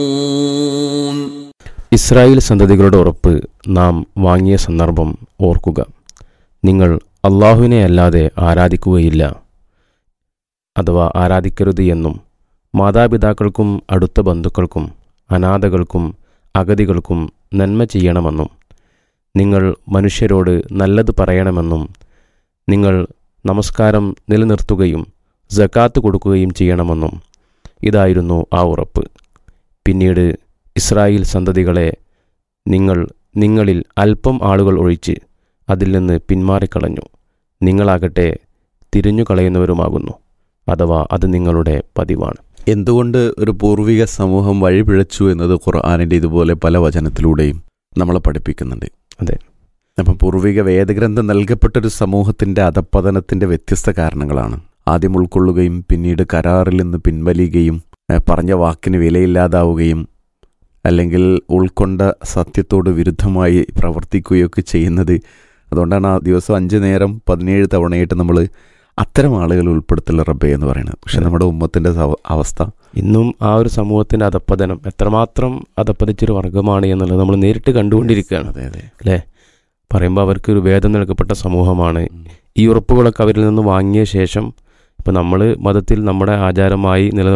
Israel സന്തതികളുടെ ഉറപ്പ് നാം വാങ്ങിയ സന്ദർഭം ഓർക്കുക നിങ്ങൾ അള്ളാഹുവിനെ അല്ലാതെ ആരാധിക്കുകയില്ല അഥവാ ആരാധിക്കരുത് എന്നും മാതാപിതാക്കൾക്കും അടുത്ത ബന്ധുക്കൾക്കും അനാഥകൾക്കും അഗതികൾക്കും നന്മ ചെയ്യണമെന്നും നിങ്ങൾ മനുഷ്യരോട് നല്ലത് പറയണമെന്നും നിങ്ങൾ നമസ്കാരം നിലനിർത്തുകയും ജക്കാത്ത് കൊടുക്കുകയും ചെയ്യണമെന്നും ഇതായിരുന്നു ആ ഉറപ്പ് പിന്നീട് ഇസ്രായേൽ സന്തതികളെ നിങ്ങൾ നിങ്ങളിൽ അല്പം ആളുകൾ ഒഴിച്ച് അതിൽ നിന്ന് പിന്മാറിക്കളഞ്ഞു നിങ്ങളാകട്ടെ തിരിഞ്ഞു കളയുന്നവരുമാകുന്നു അഥവാ അത് നിങ്ങളുടെ പതിവാണ് എന്തുകൊണ്ട് ഒരു പൂർവിക സമൂഹം വഴിപിഴച്ചു എന്നത് ഖുർആാനിൻ്റെ ഇതുപോലെ പല വചനത്തിലൂടെയും നമ്മളെ പഠിപ്പിക്കുന്നുണ്ട് അതെ. അപ്പം പൂർവിക വേദഗ്രന്ഥം നൽകപ്പെട്ടൊരു സമൂഹത്തിൻ്റെ അധപ്പതനത്തിൻ്റെ വ്യത്യസ്ത കാരണങ്ങളാണ് ആദ്യം ഉൾക്കൊള്ളുകയും പിന്നീട് കരാറിൽ നിന്ന് പിൻവലിയുകയും ഏഹ്, പറഞ്ഞ വാക്കിന് വിലയില്ലാതാവുകയും അല്ലെങ്കിൽ ഉൾക്കൊണ്ട സത്യത്തോട് വിരുദ്ധമായി പ്രവർത്തിക്കുകയൊക്കെ ചെയ്യുന്നത് അതുകൊണ്ടാണ് ആ ദിവസം അഞ്ച് നേരം പതിനേഴ് തവണയായിട്ട് നമ്മൾ അത്തരം ആളുകൾ ഉൾപ്പെടുത്തുള്ള റബ്ബെ എന്ന് പറയുന്നത് പക്ഷെ അതെ. നമ്മുടെ ഉമ്മത്തിൻ്റെ സവ- അവസ്ഥ ഇന്നും ആ ഒരു സമൂഹത്തിൻ്റെ അധപ്പതനം എത്രമാത്രം അധപ്പതിച്ചൊരു വർഗമാണ് എന്നുള്ളത് നമ്മൾ നേരിട്ട് കണ്ടുകൊണ്ടിരിക്കുകയാണ് അതെ അതെ പറയുമ്പോൾ അവർക്ക് ഒരു വേദം നൽകപ്പെട്ട സമൂഹമാണ് ഈ ഉറപ്പുകളൊക്കെ അവരിൽ നിന്ന് വാങ്ങിയ ശേഷം ഇപ്പം നമ്മൾ മതത്തിൽ നമ്മുടെ ആചാരമായി നിലനിർത്തുന്ന